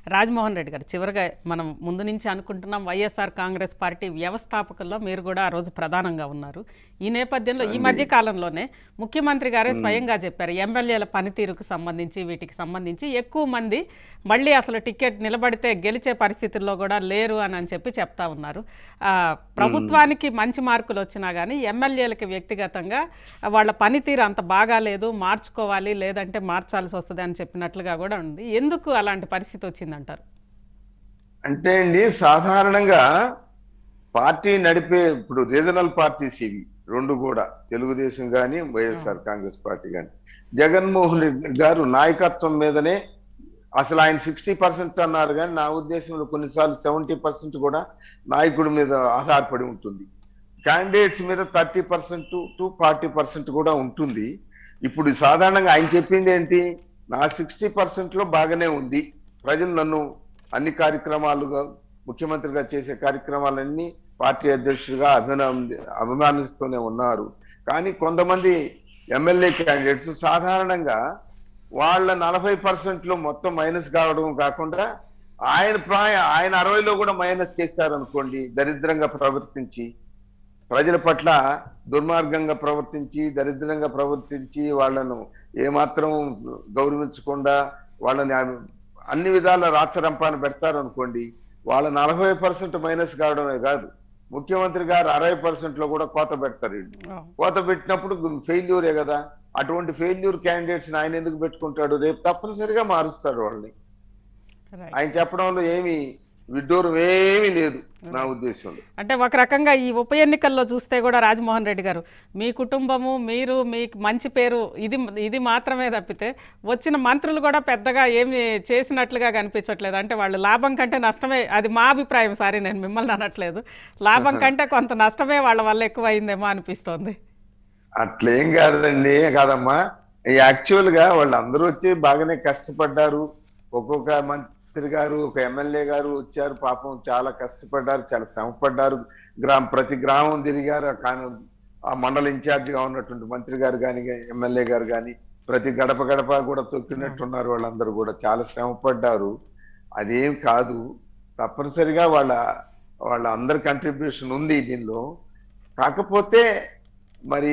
రాజమోహన్ రెడ్డి గారు చివరిగా మనం ముందు నుంచి అనుకుంటున్నాం వైఎస్ఆర్ కాంగ్రెస్ పార్టీ వ్యవస్థాపకుల్లో మీరు కూడా ఆ రోజు ప్రధానంగా ఉన్నారు ఈ నేపథ్యంలో ఈ మధ్య కాలంలోనే ముఖ్యమంత్రి గారే స్వయంగా చెప్పారు ఎమ్మెల్యేల పనితీరుకు సంబంధించి వీటికి సంబంధించి ఎక్కువ మంది మళ్ళీ అసలు టికెట్ నిలబడితే గెలిచే పరిస్థితుల్లో కూడా లేరు అని అని చెప్పి చెప్తా ఉన్నారు ఆ, ప్రభుత్వానికి మంచి మార్కులు వచ్చినా కానీ ఎమ్మెల్యేలకి వ్యక్తిగతంగా వాళ్ళ పనితీరు అంత బాగాలేదు మార్చుకోవాలి లేదంటే మార్చాల్సి వస్తుంది అని చెప్పినట్లుగా కూడా ఉంది ఎందుకు అలాంటి పరిస్థితి వచ్చిందంటారు అంటే అండి సాధారణంగా పార్టీ నడిపే ఇప్పుడు రీజనల్ పార్టీస్ ఇవి రెండు కూడా తెలుగుదేశం కానీ వైఎస్ఆర్ కాంగ్రెస్ పార్టీ కానీ జగన్మోహన్ రెడ్డి గారు నాయకత్వం మీదనే అసలు ఆయన సిక్స్టీ పర్సెంట్ అన్నారు కానీ నా ఉద్దేశంలో కొన్నిసార్లు సెవెంటీ పర్సెంట్ కూడా నాయకుడి మీద ఆధారపడి ఉంటుంది క్యాండిడేట్స్ మీద thirty percent to forty percent కూడా ఉంటుంది ఇప్పుడు సాధారణంగా ఆయన చెప్పింది ఏంటి నా సిక్స్టీ పర్సెంట్ లో బాగానే ఉంది ప్రజలు నన్ను అన్ని కార్యక్రమాలుగా ముఖ్యమంత్రిగా చేసే కార్యక్రమాలన్నీ పార్టీ అధ్యక్షుడిగా అభినంది అభిమానిస్తూనే ఉన్నారు కానీ కొంతమంది ఎమ్మెల్యే క్యాండిడేట్స్ సాధారణంగా వాళ్ళ నలభై పర్సెంట్ లో మొత్తం మైనస్ కావడం కాకుండా ఆయన ప్రాయ ఆయన అరవైలో కూడా మైనస్ చేశారనుకోండి దరిద్రంగా ప్రవర్తించి ప్రజల పట్ల దుర్మార్గంగా ప్రవర్తించి దరిద్రంగా ప్రవర్తించి వాళ్ళను ఏమాత్రం గౌరవించకుండా వాళ్ళని ఆ- అన్ని విధాల రాచరంపాన్ని పెడతారనుకోండి వాళ్ళ నలభై పర్సెంట్ మైనస్ కావడమే కాదు ముఖ్యమంత్రి గారు అరవై పర్సెంట్ లో కూడా కోత పెడతారు వీళ్ళు కోత పెట్టినప్పుడు ఫెయిల్యూరే కదా అటువంటి ఫెయిల్యూర్ క్యాండిడేట్స్ ఆయన ఎందుకు పెట్టుకుంటాడు రేపు తప్పనిసరిగా మారుస్తాడు వాళ్ళని Right. ఆయన చెప్పడంలో ఏమి విడ్డూరం ఏమీ లేదు నా ఉద్దేశంలో అంటే ఒక రకంగా ఈ ఉప ఎన్నికల్లో చూస్తే కూడా రాజమోహన్ రెడ్డి గారు మీ కుటుంబము మీరు మీకు మంచి పేరు ఇది ఇది మాత్రమే తప్పితే వచ్చిన మంత్రులు కూడా పెద్దగా ఏమి చేసినట్లుగా కనిపించట్లేదు అంటే వాళ్ళు లాభం కంటే నష్టమే అది మా అభిప్రాయం సారీ నేను మిమ్మల్ని అనట్లేదు లాభం కంటే కొంత నష్టమే వాళ్ళ వల్ల ఎక్కువ అయిందేమో అనిపిస్తోంది అట్లేం కాదండి కాదమ్మా యాక్చువల్ గా వాళ్ళందరూ వచ్చి బాగానే కష్టపడ్డారు ఒక్కొక్క మంత్రి గారు ఒక ఎమ్మెల్యే గారు వచ్చారు పాపం చాలా కష్టపడ్డారు చాలా శ్రమపడ్డారు గ్రామ ప్రతి గ్రామం తిరిగారు ఆ కాను- ఆ మండల ఇన్ఛార్జ్ గా ఉన్నటువంటి మంత్రి గారు కానీ ఎమ్మెల్యే గారు కానీ ప్రతి గడప గడప కూడా తొక్కినట్టున్నారు వాళ్ళందరూ కూడా చాలా శ్రమపడ్డారు అదేం కాదు తప్పనిసరిగా వాళ్ళ వాళ్ళ అందరి కంట్రిబ్యూషన్ ఉంది దీనిలో కాకపోతే మరి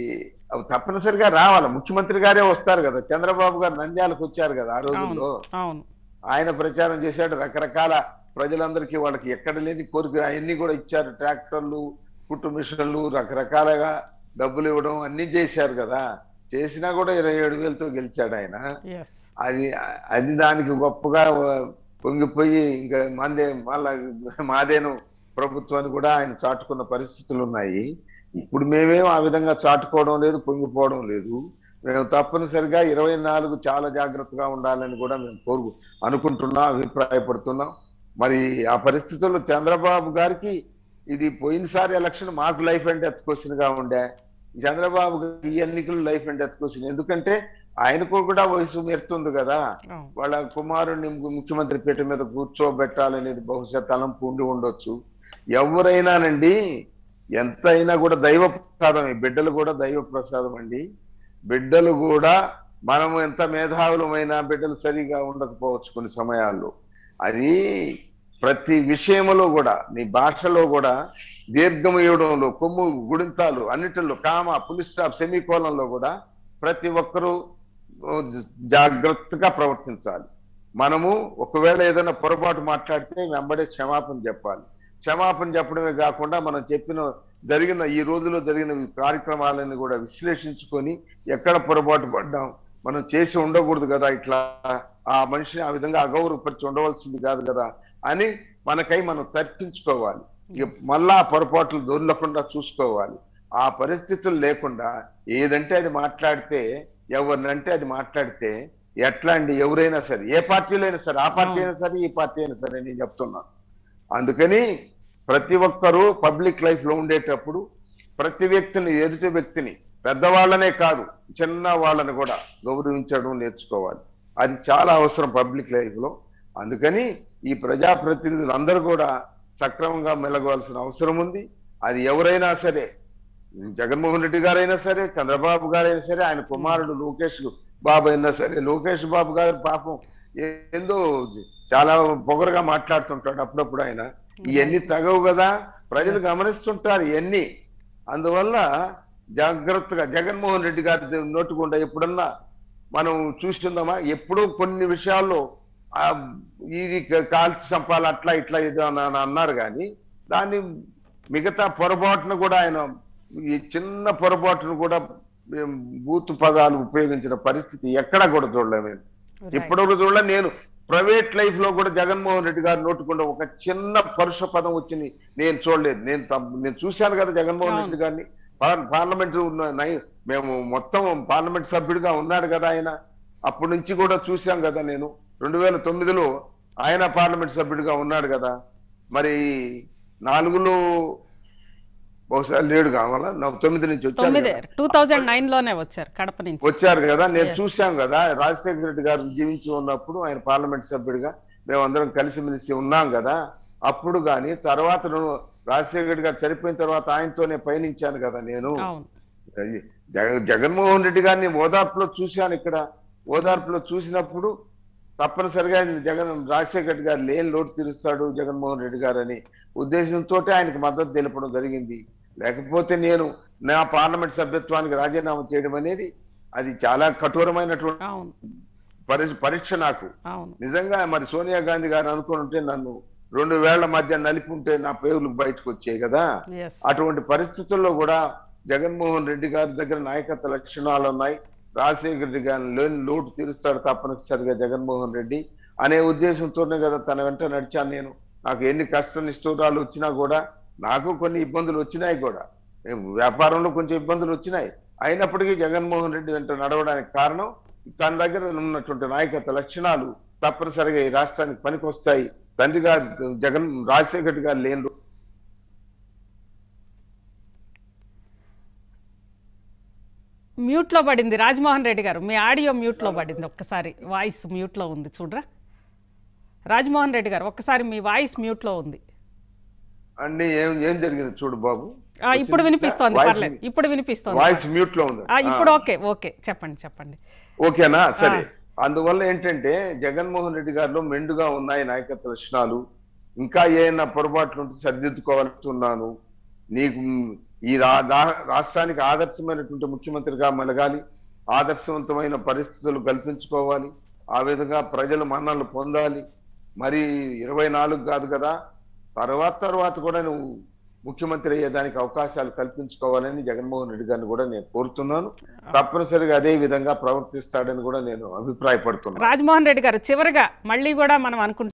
అవి తప్పనిసరిగా రావాలి ముఖ్యమంత్రి గారే వస్తారు కదా చంద్రబాబు గారు నంద్యాలకు వచ్చారు కదా ఆ అవును రోజుల్లో అవును ఆయన ప్రచారం చేశాడు రకరకాల ప్రజలందరికీ వాళ్ళకి ఎక్కడ లేని కోరిక అవన్నీ కూడా ఇచ్చారు ట్రాక్టర్లు కుట్టు మిషన్లు రకరకాలుగా డబ్బులు ఇవ్వడం అన్ని చేశారు కదా చేసినా కూడా ఇరవై ఏడు వేలతో గెలిచాడు ఆయన ఎస్ అది అది దానికి గొప్పగా పొంగిపోయి ఇంకా మందే మళ్ళా మాదేను ప్రభుత్వాన్ని కూడా ఆయన చాటుకున్న పరిస్థితులు ఉన్నాయి ఇప్పుడు మేమేం ఆ విధంగా చాటుకోవడం లేదు పొంగిపోవడం లేదు మేము తప్పనిసరిగా ఇరవై నాలుగు చాలా జాగ్రత్తగా ఉండాలని కూడా మేము కోరు అనుకుంటున్నాం అభిప్రాయపడుతున్నాం మరి ఆ పరిస్థితుల్లో చంద్రబాబు గారికి ఇది పోయినసారి ఎలక్షన్ మాకు లైఫ్ అండ్ డెత్ క్వశ్చన్ గా ఉండే చంద్రబాబు గారికి ఈ ఎన్నికలు లైఫ్ అండ్ డెత్ క్వశ్చన్ ఎందుకంటే ఆయనకు కూడా వయసు మెరుతుంది కదా అవును వాళ్ళ కుమారుణ్ణి ము- ముఖ్యమంత్రి పీఠ మీద కూర్చోబెట్టాలనేది బహుశా తలంపు ఉండి ఉండొచ్చు ఎవరైనానండి ఎంతైనా కూడా దైవ ప్రసాదం ఈ బిడ్డలు కూడా దైవ ప్రసాదం అండి బిడ్డలు కూడా మనం ఎంత మేధావులమైనా బిడ్డలు సరిగా ఉండకపోవచ్చు కొన్ని సమయాల్లో అది ప్రతి విషయంలో కూడా నీ భాషలో కూడా దీర్ఘం ఇవ్వడంలో కొమ్ము గుడింతాలు అన్నిటిలో కామ పులి స్టాప్ సెమీకోలంలో కూడా ప్రతి ఒక్కరూ ఓ, జాగ్రత్తగా ప్రవర్తించాలి మనము ఒకవేళ ఏదైనా పొరపాటు మాట్లాడితే వెంబడే క్షమాపణ చెప్పాలి క్షమాపణ చెప్పడమే కాకుండా మనం చెప్పిన జరిగిన ఈ రోజులో జరిగిన కార్యక్రమాలను కూడా విశ్లేషించుకొని ఎక్కడ పొరపాటు పడ్డాం మనం చేసి ఉండకూడదు కదా ఇట్లా ఆ మనిషిని ఆ విధంగా అగౌరవపరిచి ఉండవలసింది కాదు కదా అని మనకై మనం తర్కించుకోవాలి ఇక మళ్ళా ఆ పొరపాట్లు దొరలకుండా చూసుకోవాలి ఆ పరిస్థితులు లేకుండా ఏదంటే అది మాట్లాడితే ఎవరినంటే అది మాట్లాడితే ఎట్లా అండి ఎవరైనా సరే ఏ పార్టీలో అయినా సరే ఆ పార్టీ అయినా సరే ఈ పార్టీ అయినా సరే నేను చెప్తున్నాను అందుకని ప్రతి ఒక్కరూ పబ్లిక్ లైఫ్ లో ఉండేటప్పుడు ప్రతి వ్యక్తిని ఎదుటి వ్యక్తిని పెద్దవాళ్ళనే కాదు చిన్న వాళ్ళని కూడా గౌరవించడం నేర్చుకోవాలి అది చాలా అవసరం పబ్లిక్ లైఫ్ లో అందుకని ఈ ప్రజాప్రతినిధులు అందరూ కూడా సక్రమంగా మెలగవలసిన అవసరం ఉంది అది ఎవరైనా సరే జగన్మోహన్ రెడ్డి గారైనా సరే చంద్రబాబు గారైనా సరే ఆయన కుమారుడు లోకేష్ బాబు అయినా సరే లోకేష్ బాబు గారు పాపం ఏందో చాలా పొగరుగా మాట్లాడుతుంటాడు అప్పుడప్పుడు ఆయన ఇవన్నీ తగవు కదా ప్రజలు గమనిస్తుంటారు ఇవన్నీ అందువల్ల జాగ్రత్తగా జగన్మోహన్ రెడ్డి గారి నోటుకుండా ఎప్పుడన్నా మనం చూస్తుందామా ఎప్పుడో కొన్ని విషయాల్లో ఆ, ఇది కాల్చి చంపాలి అట్లా ఇట్లా ఇది అని అని అన్నారు కానీ దాన్ని మిగతా పొరపాటును కూడా ఆయన ఈ చిన్న పొరపాటును కూడా ఏం, బూతు పదాలు ఉపయోగించిన పరిస్థితి ఎక్కడా కూడా చూడలేము మేము. Right. ఇప్పటివరకు చూడలే నేను ప్రైవేట్ లైఫ్ లో కూడా జగన్మోహన్ రెడ్డి గారు నోటుకుండా ఒక చిన్న పరుష పదం వచ్చింది నేను చూడలేదు నేను తప్ప- నేను చూశాను కదా జగన్మోహన్ అవును. రెడ్డి గారిని పార్- పార్లమెంట్ ఉన్న- నై- మేము మొత్తం పార్లమెంట్ సభ్యుడిగా ఉన్నాడు కదా ఆయన అప్పటి నుంచి కూడా చూశాం కదా నేను రెండు వేల తొమ్మిదిలో ఆయన పార్లమెంట్ సభ్యుడిగా ఉన్నాడు కదా మరి నాలుగులో బహుశా లేడు కావాలా నాకు తొమ్మిది నుంచి వచ్చాడు తొమ్మిది కదా. టూ థౌజండ్ నైన్ లోనే వచ్చారు కడప నుంచి వచ్చారు కదా నేను Yes. చూశాం కదా రాజశేఖర రెడ్డి గారు జీవించి ఉన్నప్పుడు ఆయన పార్లమెంట్ సభ్యుడిగా మేమందరం కలిసిమెలిసి ఉన్నాం కదా అప్పుడు గాని తర్వాత నువ్వు రాజశేఖర రెడ్డి గారు చనిపోయిన తర్వాత ఆయనతోనే పయనించాను కదా నేను అవును అది జగ- జగన్మోహన్ రెడ్డి గారిని ఓదార్పులో చూశాను ఇక్కడ ఓదార్పులో చూసినప్పుడు తప్పనిసరిగా ఆయన జగన్ రాజశేఖర రెడ్డి గారు లేని లోటు తీరుస్తాడు జగన్మోహన్ రెడ్డి గారు అని ఉద్దేశంతో ఆయనకు మద్దతు తెలపడం జరిగింది లేకపోతే నేను నా పార్లమెంట్ సభ్యత్వానికి రాజీనామా చేయడం అనేది అది చాలా కఠోరమైనటువంటి అవును పరి- పరీక్ష నాకు అవును నిజంగా మరి సోనియా గాంధీ గారు అనుకుని ఉంటే నన్ను రెండు వేళ్ల మధ్య నలిపి ఉంటే నా పేర్లు బయటకు వచ్చాయి కదా ఎస్ అటువంటి పరిస్థితుల్లో కూడా జగన్మోహన్ రెడ్డి గారి దగ్గర నాయకత్వ లక్షణాలు ఉన్నాయి రాజశేఖర రెడ్డి గారిని లేని లోటు తీరుస్తాడు తప్పనిసరిగా జగన్మోహన్ రెడ్డి అనే ఉద్దేశంతోనే కదా తన వెంట నడిచాను నేను నాకు ఎన్ని కష్ట నిష్ఠూరాలు వచ్చినా కూడా నాకు కొన్ని ఇబ్బందులు వచ్చినాయి కూడా ఏ వ్యాపారంలో కొంచెం ఇబ్బందులు వచ్చినాయి అయినప్పటికీ జగన్మోహన్ రెడ్డి వెంట నడవడానికి కారణం తన దగ్గర ఉన్నటువంటి నాయకత్వ లక్షణాలు తప్పనిసరిగా ఈ రాష్ట్రానికి పనికొస్తాయి తండ్రి గారు జగన్ రాజశేఖర రెడ్డి గారు లేని రో- మ్యూట్ లో పడింది రాజమోహన్ రెడ్డి గారు మీ ఆడియో మ్యూట్ లో పడింది ఒక్కసారి వాయిస్ మ్యూట్ లో ఉంది చూడరా రాజమోహన్ రెడ్డి గారు ఒక్కసారి మీ వాయిస్ మ్యూట్ లో ఉంది అన్ని ఏం ఏం జరిగింది చూడు బాబు ఆ, ఇప్పుడు వినిపిస్తోంది వాయిస్ పర్లేదు ఇప్పుడు వినిపిస్తోంది వాయిస్ మ్యూట్ లో ఉంది ఆ, ఇప్పుడు ఓకే ఓకే చెప్పండి చెప్పండి ఓకేనా సరే అందువల్ల ఏంటంటే జగన్మోహన్ రెడ్డి గారిలో మెండుగా ఉన్నాయి నాయకత్వ లక్షణాలు ఇంకా ఏమైనా పొరపాట్లు ఉంటే సరిదిద్దుకోవాలనుకున్నాను నీకు మ్, ఈ రా- రా- రాష్ట్రానికి ఆదర్శమైనటువంటి ముఖ్యమంత్రిగా మెలగాలి ఆదర్శవంతమైన పరిస్థితులు కల్పించుకోవాలి ఆ విధంగా ప్రజల మన్నలు పొందాలి మరి ఇరవై నాలుగు కాదు కదా తర్వాత తర్వాత కూడా నువ్వు ముఖ్యమంత్రి అయ్యేదానికి అవకాశాలు కల్పించుకోవాలని జగన్మోహన్ రెడ్డి గారిని కూడా నేను కోరుతున్నాను తప్పనిసరిగా అదే విధంగా ప్రవర్తిస్తాడని కూడా నేను అభిప్రాయపడుతున్నాను రాజమోహన్ రెడ్డి గారు చివరిగా మళ్ళీ కూడా మనం అనుకుంటున్నాం